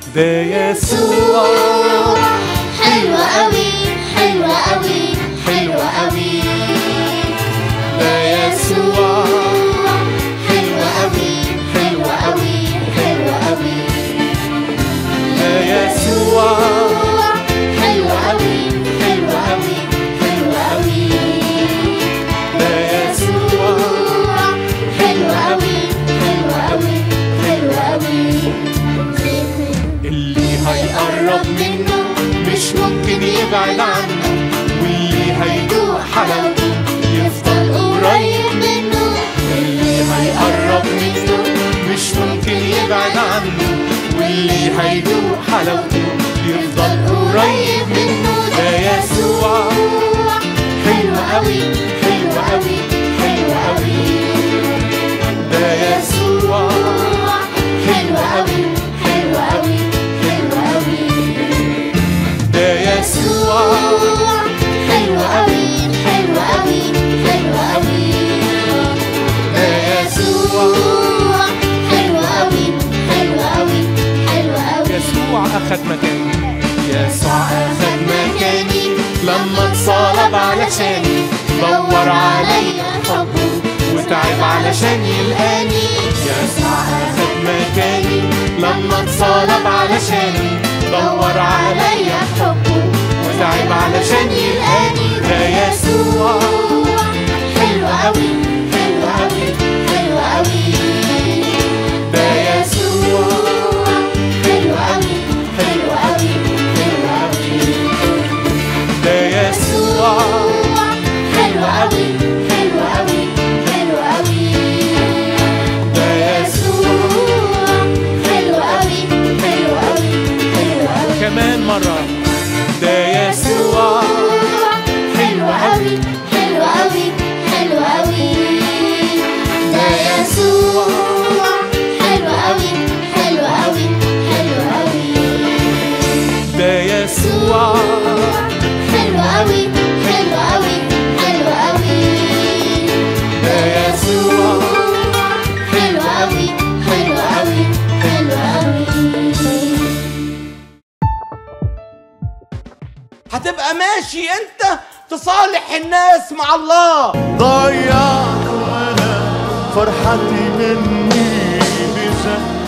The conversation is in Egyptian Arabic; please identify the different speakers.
Speaker 1: ده يسوع
Speaker 2: حلوة قوي حلوة قوي حلوة قوي
Speaker 1: ده يسوع
Speaker 2: حلوة قوي حلوة قوي حلوة قوي
Speaker 1: ده يسوع
Speaker 2: حلوة قوي حلوة قوي حلوة قوي
Speaker 1: ده يسوع
Speaker 2: حلوة قوي حلوة قوي حلوة قوي
Speaker 1: اللي هيقرب منه مش ممكن يبعد عنه واللي هيدوق حلاوته يفضل قريب منه اللي هيقرب منه مش ممكن يبعد عنه واللي هيدوق حلاوته يفضل قريب منه ده يسوع
Speaker 2: حلوة قوي حلوة قوي حلوة قوي
Speaker 1: ده يسوع
Speaker 2: حلوة قوي حلوة قوي حلوة قوي
Speaker 1: ده يسوع
Speaker 2: حلوة قوي حلوة قوي حلوة قوي
Speaker 1: ده يسوع
Speaker 2: حلوة قوي حلوة قوي حلوة قوي
Speaker 1: يسوع أخد مكاني يسوع أخد مكاني لما اتصلب علشاني دور عليا حبه وتعب علشان يلقاني يسوع أخد مكاني لما اتصلب علشاني دور عليا
Speaker 2: حبه
Speaker 1: وتعب علشان يلقاني ده يسوع
Speaker 2: حلوة قوي حلوة قوي حلوة قوي
Speaker 1: ده يسوع
Speaker 2: حلوة قوي حلوة قوي حلوة قوي
Speaker 1: ده يسوع
Speaker 2: حلوة قوي حلوة قوي حلوة قوي
Speaker 1: ده يسوع
Speaker 2: حلوة قوي حلوة قوي حلوة قوي
Speaker 1: كمان مرة ده يسوع
Speaker 2: حلوة قوي حلوة قوي حلوة قوي ده يسوع حلوة قوي حلوة قوي حلوة قوي
Speaker 1: ده يسوع
Speaker 2: حلوة قوي حلوة قوي حلوة قوي
Speaker 1: ده يسوع
Speaker 2: حلوة قوي حلوة قوي حلوة قوي
Speaker 3: هتبقى ماشي انت تصالح الناس مع الله
Speaker 4: ضيعت وانا فرحتي مني بزهق